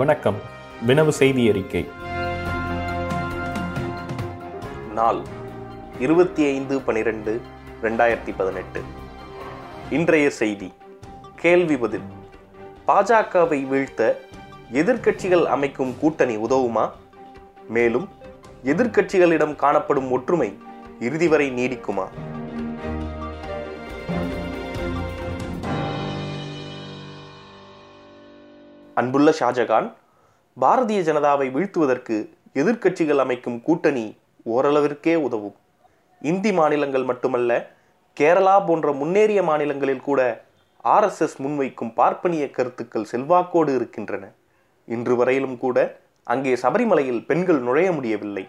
வணக்கம் வினவு செய்தி அறிக்கை நாள் இருபத்தி ஐந்து பனிரெண்டு ரெண்டாயிரத்தி பதினெட்டு இன்றைய செய்தி கேள்வி பதில் பாஜகவை வீழ்த்த எதிர்க்கட்சிகள் அமைக்கும் கூட்டணி உதவுமா மேலும் எதிர்க்கட்சிகளிடம் காணப்படும் ஒற்றுமை இறுதி வரை நீடிக்குமா அன்புள்ள ஷாஜகான் பாரதிய ஜனதாவை வீழ்த்துவதற்கு எதிர்க்கட்சிகள் அமைக்கும் கூட்டணி ஓரளவிற்கே உதவும் இந்தி மாநிலங்கள் மட்டுமல்ல கேரளா போன்ற முன்னேறிய மாநிலங்களில் கூட ஆர்எஸ்எஸ் முன்வைக்கும் பார்ப்பனிய கருத்துக்கள் செல்வாக்கோடு இருக்கின்றன இன்று வரையிலும் கூட அங்கே சபரிமலையில் பெண்கள் நுழைய முடியவில்லை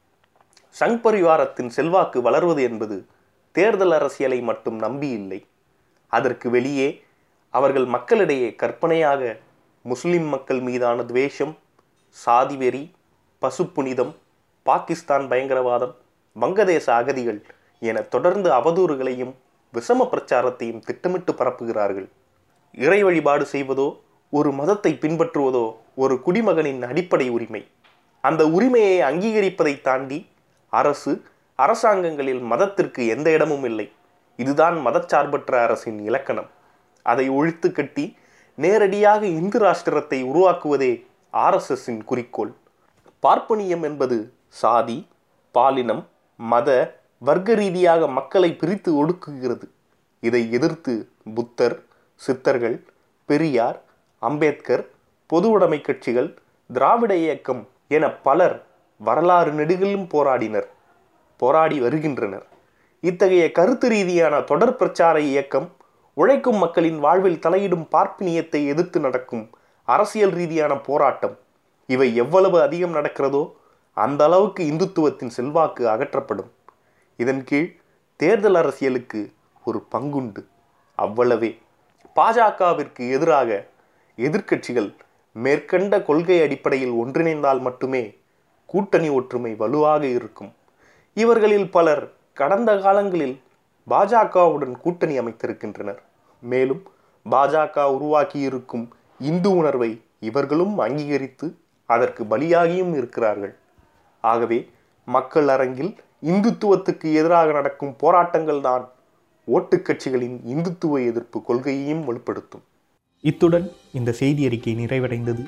சங் பரிவாரத்தின் செல்வாக்கு வளர்வது என்பது தேர்தல் அரசியலை மட்டும் நம்பி இல்லை அதற்கு வெளியே அவர்கள் மக்களிடையே கற்பனையாக முஸ்லிம் மக்கள் மீதான துவேஷம் சாதி வெறி பசுப்புனிதம் பாகிஸ்தான் பயங்கரவாதம் வங்கதேச அகதிகள் என தொடர்ந்து அவதூறுகளையும் விஷம பிரச்சாரத்தையும் திட்டமிட்டு பரப்புகிறார்கள் இறை வழிபாடு செய்வதோ ஒரு மதத்தை பின்பற்றுவதோ ஒரு குடிமகனின் அடிப்படை உரிமை அந்த உரிமையை அங்கீகரிப்பதை தாண்டி அரசு அரசாங்கங்களில் மதத்திற்கு எந்த இடமும் இல்லை இதுதான் மதச்சார்பற்ற அரசின் இலக்கணம் அதை ஒழித்து கட்டி நேரடியாக இந்து ராஷ்டிரத்தை உருவாக்குவதே ஆர்எஸ்எஸ்ஸின் குறிக்கோள் பார்ப்பனியம் என்பது சாதி பாலினம் மத வர்க்க ரீதியாக மக்களை பிரித்து ஒடுக்குகிறது இதை எதிர்த்து புத்தர் சித்தர்கள் பெரியார் அம்பேத்கர் பொது உடைமை கட்சிகள் திராவிட இயக்கம் என பலர் வரலாறு நெடுகிலும் போராடினர் போராடி வருகின்றனர் இத்தகைய கருத்து ரீதியான தொடர் பிரச்சார இயக்கம் உழைக்கும் மக்களின் வாழ்வில் தலையிடும் பார்ப்பினியத்தை எதிர்த்து நடக்கும் அரசியல் ரீதியான போராட்டம் இவை எவ்வளவு அதிகம் நடக்கிறதோ அந்த அளவுக்கு இந்துத்துவத்தின் செல்வாக்கு அகற்றப்படும் இதன் கீழ் தேர்தல் அரசியலுக்கு ஒரு பங்குண்டு அவ்வளவே பாஜகவிற்கு எதிராக எதிர்க்கட்சிகள் மேற்கண்ட கொள்கை அடிப்படையில் ஒன்றிணைந்தால் மட்டுமே கூட்டணி ஒற்றுமை வலுவாக இருக்கும் இவர்களில் பலர் கடந்த காலங்களில் பாஜகவுடன் கூட்டணி அமைத்திருக்கின்றனர் மேலும் பாஜக உருவாக்கியிருக்கும் இந்து உணர்வை இவர்களும் அங்கீகரித்து அதற்கு பலியாகியும் இருக்கிறார்கள் ஆகவே மக்கள் அரங்கில் இந்துத்துவத்துக்கு எதிராக நடக்கும் போராட்டங்கள் தான் ஓட்டுக் கட்சிகளின் இந்துத்துவ எதிர்ப்பு கொள்கையையும் வலுப்படுத்தும் இத்துடன் இந்த செய்தி அறிக்கை நிறைவடைந்தது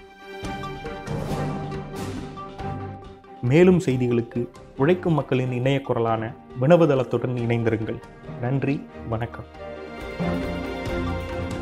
மேலும் செய்திகளுக்கு உழைக்கும் மக்களின் இணைய குரலான வினவுதளத்துடன் இணைந்திருங்கள் நன்றி வணக்கம்